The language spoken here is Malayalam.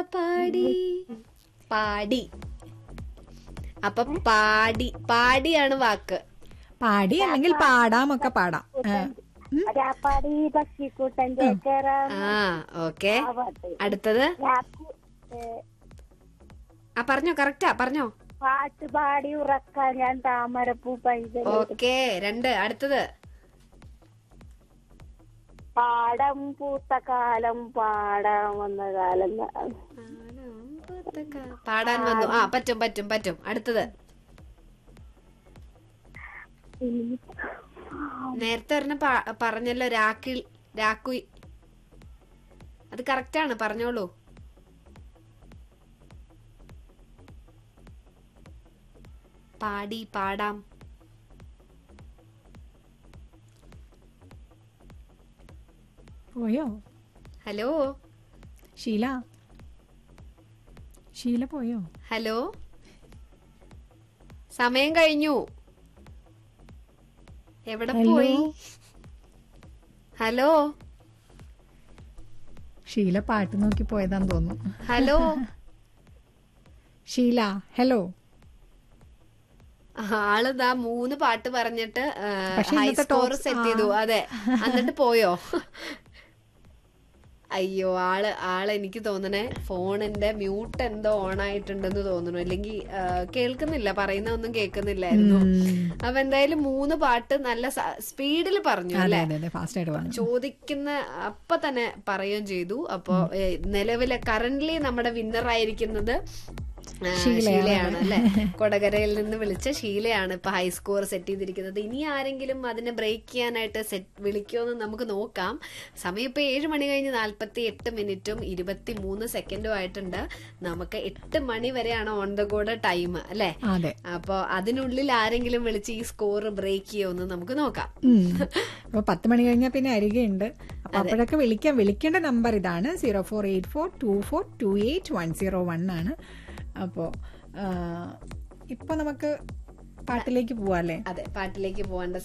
പാടി പാടി അപ്പൊ പാടി പാടിയാണ് വാക്ക് പാടി അല്ലെങ്കിൽ പാടാമൊക്കെ പാടാം ആ, രാപ്പാടി പക്ഷിക്കൂട്ടൻ ചേക്കേറാം ആ ഓക്കെ ആ പാട്ട് അടുത്തത് രാപ്പു- ഏ, ആ പറഞ്ഞോ കറക്റ്റാ പറഞ്ഞോ പാട്ട് പാടി ഉറക്കാൻ ഞാൻ താമരപ്പൂ പൈതൽ ഓക്കെ രണ്ട് അടുത്തത് പാടം പൂത്ത കാലം പാടാൻ വന്ന കാലം പാടാൻ വന്നു ആ പറ്റും പറ്റും പറ്റും അടുത്തത് നേരത്തെ ഒരെണ്ണം പ- പറഞ്ഞല്ലോ രാക്കിൾ രാക്കുയി അത് കറക്റ്റാണ് പറഞ്ഞോളൂ പാടി പാടാം പോയോ ഹലോ ഷീല ഷീല പോയോ ഹലോ സമയം കഴിഞ്ഞു എവിടെ ഹലോ? പോയി ഹലോ ഷീല പാട്ട് നോക്കി പോയതാന്ന് തോന്നുന്നു ഹലോ ഷീല ഹലോ ആളിതാ മൂന്ന് പാട്ട് പറഞ്ഞിട്ട് പക്ഷേ ഹൈ ഇന്നത്തെ സ്കോർ tops- സെറ്റ് ചെയ്തു അതെ എന്നിട്ട് പോയോ അയ്യോ ആള് ആള് എനിക്ക് തോന്നണേ ഫോണിന്റെ മ്യൂട്ട് എന്തോ ഓൺ ആയിട്ടുണ്ടെന്ന് തോന്നുന്നു അല്ലെങ്കിൽ കേൾക്കുന്നില്ല പറയുന്ന ഒന്നും കേൾക്കുന്നില്ലായിരുന്നു അപ്പൊ എന്തായാലും മൂന്ന് പാട്ട് നല്ല സ്പീഡിൽ പറഞ്ഞു അതെ അല്ലെ അതെ അതെ ഫാസ്റ്റ് ആയിട്ട് പറഞ്ഞു ചോദിക്കുന്ന അപ്പൊ തന്നെ പറയുകയും ചെയ്തു അപ്പോ ഏ, നിലവിലെ കറന്റ്ലി നമ്മുടെ വിന്നർ ആയിരിക്കുന്നത് ആ, ഷീലയാണ് അല്ലെ കൊടകരയിൽ നിന്ന് വിളിച്ച ഷീലയാണ് ഇപ്പൊ ഹൈ സ്കോർ സെറ്റ് ചെയ്തിരിക്കുന്നത് ഇനി ആരെങ്കിലും അതിനെ ബ്രേക്ക് ചെയ്യാനായിട്ട് സെറ്റ് വിളിക്കുമെന്ന് നമുക്ക് നോക്കാം സമയം ഇപ്പൊ ഏഴ് മണി കഴിഞ്ഞ് നാല്പത്തി എട്ട് മിനിറ്റും ഇരുപത്തി മൂന്ന് സെക്കൻഡും ആയിട്ടുണ്ട് നമുക്ക് എട്ട് മണി വരെയാണ് ഓൺ ദ ഗോഡ് ടൈം അല്ലെ അതെ അപ്പൊ അതിനുള്ളിൽ ആരെങ്കിലും വിളിച്ച് ഈ സ്കോർ ബ്രേക്ക് ചെയ്യുമെന്ന് നമുക്ക് നോക്കാം ഉം. അപ്പൊ പത്ത് മണി കഴിഞ്ഞാൽ പിന്നെ അരികെയുണ്ട് അപ്പൊ അപ്പോഴൊക്കെ വിളിക്കാം വിളിക്കേണ്ട നമ്പർ ഇതാണ് zero four eight four two four two eight one zero one ആണ് അപ്പോ ആ, ഇപ്പൊ നമുക്ക് പാട്ടിലേക്ക് പോവാല്ലേ അതെ പാട്ടിലേക്ക് പോകേണ്ട